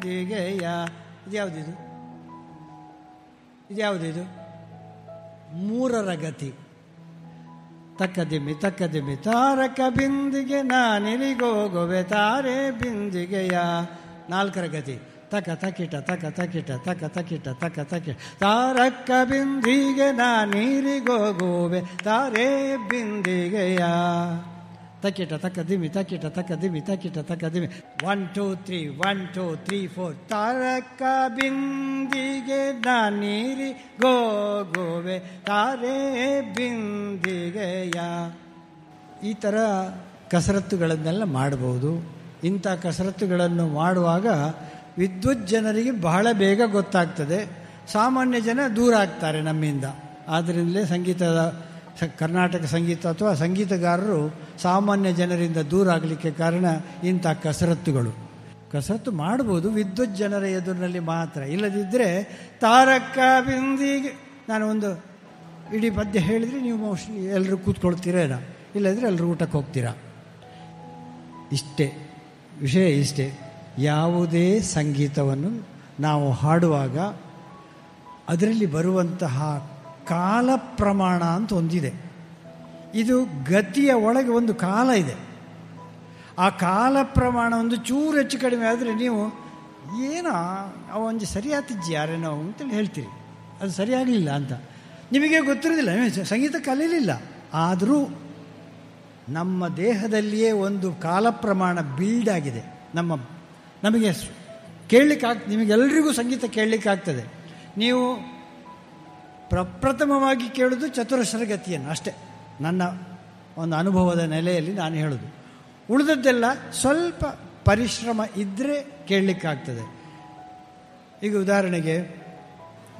ಹೀಗೆಯ ಇದ್ಯಾವುದಿದು ಇದ್ಯಾವುದಿದು ಮೂರರ ಗತಿ ತಕ್ಕದಿಮ್ಮಿ ತಕ್ಕದಿಮ್ಮಿ ತಾರಕ ಬಿಂದಿಗೆ ನಾನಿರಿಗೋಗುವೆ ತಾರೆ ಬಿಂದಿಗೆಯ ನಾಲ್ಕರ ಗತಿ ತಕ ತಕಿಟ ತಕ ತಕಿಟ ತಕ ತಕಿಟ ತಕ ತಕಿಟ ತಾರಕ್ಕ ಬಿಂದಿಗೆ ನಾನಿರಿಗೋಗುವೆ ತಾರೆ ಬಿಂದಿಗೆಯ ತಕಿಟ ತಕ್ಕ ದಿಮಿ ತಕಿಟ ತಕ್ಕ ದಿಮಿ ತಕಿಟ ತಕ್ಕ ದಿಮಿ one two three one two three four ತಾರಕ ಬಿಂದಿಗೆ ನಾನೀರಿ ಗೋಗುವೆ ತಾರೆ ಬಿಂದಿಗೆಯ ಈ ಥರ ಕಸರತ್ತುಗಳನ್ನೆಲ್ಲ ಮಾಡಬಹುದು ಇಂಥ ಕಸರತ್ತುಗಳನ್ನು ಮಾಡುವಾಗ ವಿದ್ಯುತ್ ಜನರಿಗೆ ಬಹಳ ಬೇಗ ಗೊತ್ತಾಗ್ತದೆ ಸಾಮಾನ್ಯ ಜನ ದೂರ ಆಗ್ತಾರೆ ನಮ್ಮಿಂದ ಆದ್ದರಿಂದಲೇ ಸಂಗೀತದ ಸ- ಕರ್ನಾಟಕ ಸಂಗೀತ ಅಥವಾ ಸಂಗೀತಗಾರರು ಸಾಮಾನ್ಯ ಜನರಿಂದ ದೂರ ಆಗಲಿಕ್ಕೆ ಕಾರಣ ಇಂಥ ಕಸರತ್ತುಗಳು ಕಸರತ್ತು ಮಾಡ್ಬೋದು ವಿದ್ಯುತ್ ಜನರ ಎದುರಿನಲ್ಲಿ ಮಾತ್ರ ಇಲ್ಲದಿದ್ದರೆ ತಾರಕ ಬಿಂದಿಗೆ ನಾನು ಒಂದು ಇಡೀ ಪದ್ಯ ಹೇಳಿದರೆ ನೀವು ಮೋಸ್ಟ್ಲಿ ಎಲ್ಲರೂ ಕೂತ್ಕೊಳ್ತೀರೇನ ಇಲ್ಲದ್ರೆ ಎಲ್ಲರೂ ಊಟಕ್ಕೆ ಹೋಗ್ತೀರಾ ಇಷ್ಟೇ ವಿಷಯ ಇಷ್ಟೇ ಯಾವುದೇ ಸಂಗೀತವನ್ನು ನಾವು ಹಾಡುವಾಗ ಅದರಲ್ಲಿ ಬರುವಂತಹ ಕಾಲ ಪ್ರಮಾಣ ಅಂತ ಒಂದಿದೆ ಇದು ಗತಿಯ ಒಳಗೆ ಒಂದು ಕಾಲ ಇದೆ ಆ ಕಾಲ ಪ್ರಮಾಣ ಒಂದು ಚೂರು ಹೆಚ್ಚು ಕಡಿಮೆ ಆದರೆ ನೀವು ಏನೋ ಅವ ಒಂದು ಸರಿಯಾತಿಜ್ಜಿ ಯಾರೇನೋ ಅಂತೇಳಿ ಹೇಳ್ತೀರಿ ಅದು ಸರಿಯಾಗಲಿಲ್ಲ ಅಂತ ನಿಮಗೆ ಗೊತ್ತಿರೋದಿಲ್ಲ ನೀವು ಸ- ಸಂಗೀತ ಕಲೀಲಿಲ್ಲ ಆದರೂ ನಮ್ಮ ದೇಹದಲ್ಲಿಯೇ ಒಂದು ಕಾಲ ಪ್ರಮಾಣ ಬಿಲ್ಡ್ ಆಗಿದೆ ನಮ್ಮ ನಮಗೆ ಸ್- ಕೇಳಲಿಕ್ಕಾಗ್ ನಿಮಗೆಲ್ಲರಿಗೂ ಸಂಗೀತ ಕೇಳಲಿಕ್ಕಾಗ್ತದೆ ನೀವು ಪ್ರಪ್ರಥಮವಾಗಿ ಕೇಳೋದು ಚತುರಸ್ರ ಗತಿಯನ್ನು ಅಷ್ಟೇ ನನ್ನ ಒಂದು ಅನುಭವದ ನೆಲೆಯಲ್ಲಿ ನಾನು ಹೇಳೋದು ಉಳಿದದ್ದೆಲ್ಲ ಸ್ವಲ್ಪ ಪರಿಶ್ರಮ ಇದ್ದರೆ ಕೇಳಲಿಕ್ಕಾಗ್ತದೆ ಈಗ ಉದಾಹರಣೆಗೆ